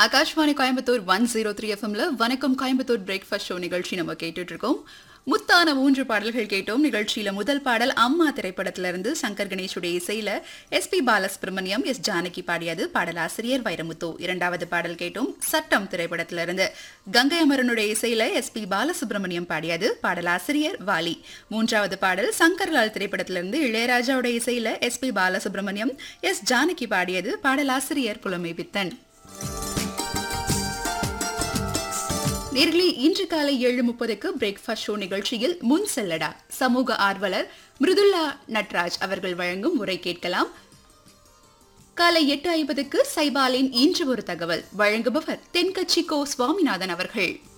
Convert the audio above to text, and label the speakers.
Speaker 1: Akashvani Coimbatore one zero three எஃப்எம்ல வணக்கம் Coimbatore breakfast show நிகழ்ச்சி நம்ம கேட்டுட்டு இருக்கோம் முத்தான மூன்று பாடல்கள் கேட்டோம் நிகழ்ச்சியில முதல் பாடல் அம்மா திரைப்படத்திலிருந்து சங்கர் கணேஷுடைய இசையில S P Balasubrahmanyam S Janaki பாடியது பாடலாசிரியர் வைரமுத்து இரண்டாவது பாடல் கேட்டோம் சட்டம் திரைப்படத்திலிருந்து கங்கை அமரனுடைய இசையில எஸ் பி பாலசுப்ரமணியம் பாடியது பாடலாசிரியர் வாலி மூன்றாவது பாடல் சங்கர்லால் திரைப்படத்திலிருந்து இளையராஜாவுடைய இசையில S P Balasubrahmanyam S Janaki பாடியது பாடலாசிரியர் புலமை பித்தன் நேர்களே இன்று காலை ஏழு முப்பதுக்கு பிரேக்ஃபாஸ்ட் ஷோ நிகழ்ச்சியில் முன் செல்லடா சமூக ஆர்வலர் மிருதுல்லா நட்ராஜ் அவர்கள் வழங்கும் உரை கேட்கலாம் காலை எட்டு ஐம்பதுக்கு சைபாலின் இன்று ஒரு தகவல் வழங்குபவர் தென்கட்சி கோ சுவாமிநாதன் அவர்கள்